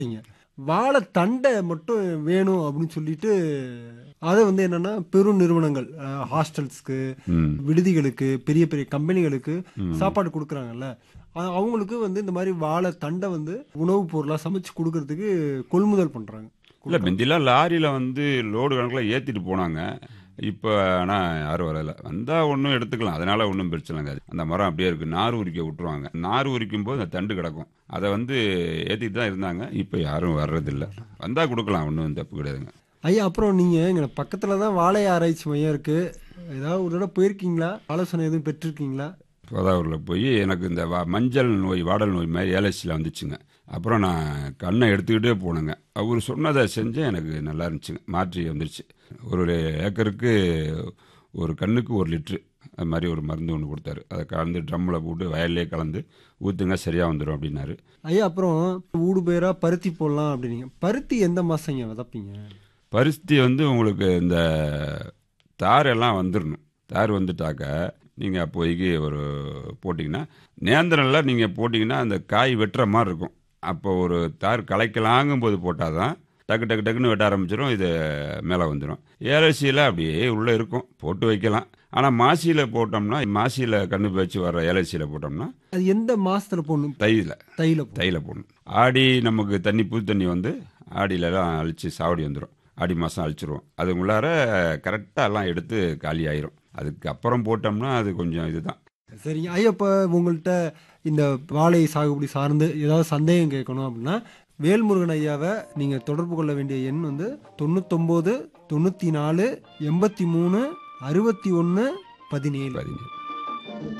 வாழை தண்டை மட்டும் வேணும் அப்படின்னு சொல்லிட்டு அதை வந்து என்னன்னா பெரும் நிறுவனங்கள் ஹாஸ்டல்ஸ்க்கு ம் விடுதிகளுக்கு பெரிய பெரிய கம்பெனிகளுக்கு சாப்பாடு கொடுக்குறாங்கல்ல அ- அவங்களுக்கு வந்து இந்த மாதிரி வாழை தண்டை வந்து உணவுப் பொருளா சமைச்சு கொடுக்கறதுக்கு கொள்முதல் பண்றாங்க இல்லை முந்திலாம் லாரியில் வந்து லோடு கணக்கில் ஏற்றிட்டு போனாங்க இப்போ ஆனால் யாரும் வரல வந்தால் ஒன்றும் எடுத்துக்கலாம் அதனால ஒன்றும் பிரச்சனை இருக்காது அந்த மரம் அப்படியே இருக்குது நார் உரிக்க விட்டுருவாங்க நார் உரிக்கும் போது அந்த தண்டு கிடக்கும் அதை வந்து ஏற்றிட்டு தான் இருந்தாங்க இப்போ யாரும் வர்றதில்ல வந்தால் கொடுக்கலாம் ஒன்றும் தப்பு கிடையாதுங்க ஐயா அப்புறம் நீங்க இங்க பக்கத்துல தான் வாழை ஆராய்ச்சி மையம் இருக்கு ஏதாவது ஒரு தடவை போயிருக்கீங்களா ஆலோசனை எதுவும் பெற்றிருக்கீங்களா கோதாவூரில் போய் எனக்கு இந்த வா மஞ்சள் நோய் வாடல் நோய் மாதிரி ஏலசியில் வந்துச்சுங்க அப்புறம் நான் கண்ணை எடுத்துக்கிட்டே போனேங்க அவர் சொன்னதை செஞ்சேன் எனக்கு நல்லா இருந்துச்சுங்க மாற்றி வந்துருச்சு ஒரு ஏக்கருக்கு ஒரு கண்ணுக்கு ஒரு லிட்ரு அது மாதிரி ஒரு மருந்து ஒன்று கொடுத்தாரு அதை கலந்து ட்ரம்மில் போட்டு வயல்லே கலந்து ஊற்றுங்க சரியாக வந்துடும் அப்படின்னாரு ஐயா அப்புறம் ஊடு பேரா பருத்தி போடலாம் அப்படின்னீங்க பருத்தி எந்த மாசங்க விதைப்பீங்க பருத்தி வந்து உங்களுக்கு இந்த தார் எல்லாம் வந்துடணும் தார் வந்துட்டாக்க நீங்கள் அப்போதைக்கு ஒரு போட்டிங்கன்னா நேந்திரனில் நீங்கள் போட்டிங்கன்னா அந்த காய் வெட்டுற மாதிரி இருக்கும் அப்போ ஒரு தார் களைக்கலாங்கும் போது போட்டால் தான் டக்கு டக்கு டக்குன்னு வெட்ட ஆரம்பிச்சிடும் இது மேலே வந்துடும் ஏலசியில் அப்படியே உள்ளே இருக்கும் போட்டு வைக்கலாம் ஆனால் மாசியில் போட்டோம்னா மாசியில் கண்ணு பேச்சு வர்ற ஏலசியில் போட்டோம்னா அது எந்த மாசத்துல போடணும் தையில் தையில போடணும். தையில போடணும் ஆடி நமக்கு தண்ணி புது தண்ணி வந்து ஆடியிலலாம் அழிச்சு சாவடி வந்துடும் ஆடி மாதம் அழிச்சிருவோம் அது உள்ளார கரெக்டாக எல்லாம் எடுத்து காலி ஆயிரும் அதுக்கு அப்புறம் போட்டோம்னா அது கொஞ்சம் இதுதான் சரிங்க ஐயா இப்போ உங்கள்கிட்ட இந்த வாழை சாகுபடி சார்ந்து ஏதாவது சந்தேகம் கேட்கணும் அப்படின்னா வேல்முருகன் ஐயாவை நீங்கள் தொடர்பு கொள்ள வேண்டிய எண் வந்து தொண்ணூத்தொம்போது தொண்ணூற்றி நாலு எண்பத்தி மூணு அறுபத்தி ஒன்று பதினேழு பதினேழு